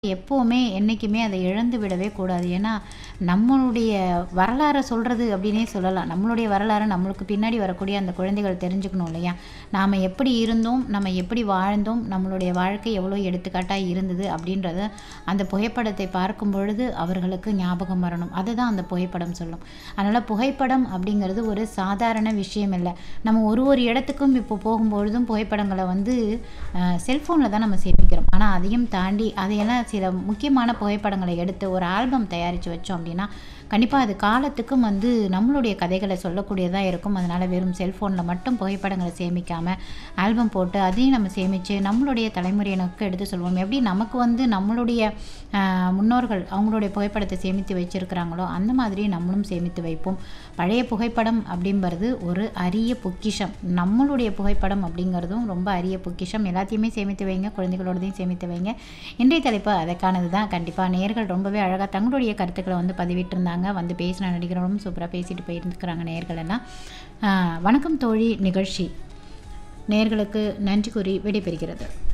எப்பவுமே என்னைக்குமே அதை இழந்து விடவே கூடாது. ஏன்னா, நம்மளுடைய வரலாற சொல்றது அப்படின்னே சொல்லலாம். நம்மளுடைய வரலாற நம்மளுக்கு பின்னாடி வரக்கூடிய அந்த குழந்தைகள் தெரிஞ்சுக்கணும் இல்லையா? நாம எப்படி இருந்தோம், நம்ம எப்படி வாழ்ந்தோம், நம்மளுடைய வாழ்க்கை எவ்வளோ எடுத்துக்காட்டா இருந்தது அப்படின்றத அந்த புகைப்படத்தை பார்க்கும் பொழுது அவர்களுக்கு ஞாபகம் வரணும். அதுதான் அந்த புகைப்படம் சொல்லும். அதனால புகைப்படம் அப்படிங்கிறது ஒரு சாதாரண விஷயம் இல்ல. நம்ம ஒரு ஒரு இடத்துக்கும் இப்போ போகும்பொழுதும் புகைப்படங்கள வந்து அ செல்ஃபோன்ல தான் நம்ம சேமிக்கிறோம். ஆனா அதையும் தாண்டி அதையெல்லாம் சில முக்கியமான புகைப்படங்கள எடுத்து ஒரு ஆல்பம் தயாரிச்சு வச்சோம் அப்படின்னா, கண்டிப்பா அது காலத்துக்கும் வந்து நம்மளுடைய கதைகள சொல்லக்கூடியதா இருக்கும். அதனால வெறும் செல்ஃபோன்ல மட்டும் புகைப்படங்கள சேமிக்காம, ஆல்பம் போட்டு அதையும் நம்ம சேமிச்சு நம்மளுடைய தலைமுறையினருக்கு எடுத்து சொல்வோம். எப்படி நமக்கு வந்து நம்மளுடைய அ முன்னோர்கள் அவங்களுடைய புகைப்படத்த சேமித்து வச்சிருக்கிறாங்களோ, அந்த மாதிரி நம்மளும் சேமித்து வைப்போம். பழைய புகைப்படம் அப்படிங்கிறது ஒரு அரிய பொக்கிஷம். நம்மளுடைய புகைப்படம் அப்படிங்கிறதும் ரொம்ப அரிய பொக்கிஷம். எல்லாத்தையுமே சேமித்து வைங்க. குழந்தைகளோடதையும் சேமித்து வைங்க. இன்றைய தலைப்பு அதற்கானது தான். கண்டிப்பா நேயர்கள் ரொம்பவே அழகா தங்களுடைய கருத்துக்கள வந்து பதிவிட்டிருந்தாங்க. வந்து பேசின நடிகர்களும் சூப்பரா பேசிட்டு போயிருக்கிறாங்க நேயர்கள் எல்லாம். அ வணக்கம் தோழி நிகழ்ச்சி நேயர்களுக்கு நன்றி கூறி விடைபெறுகிறது.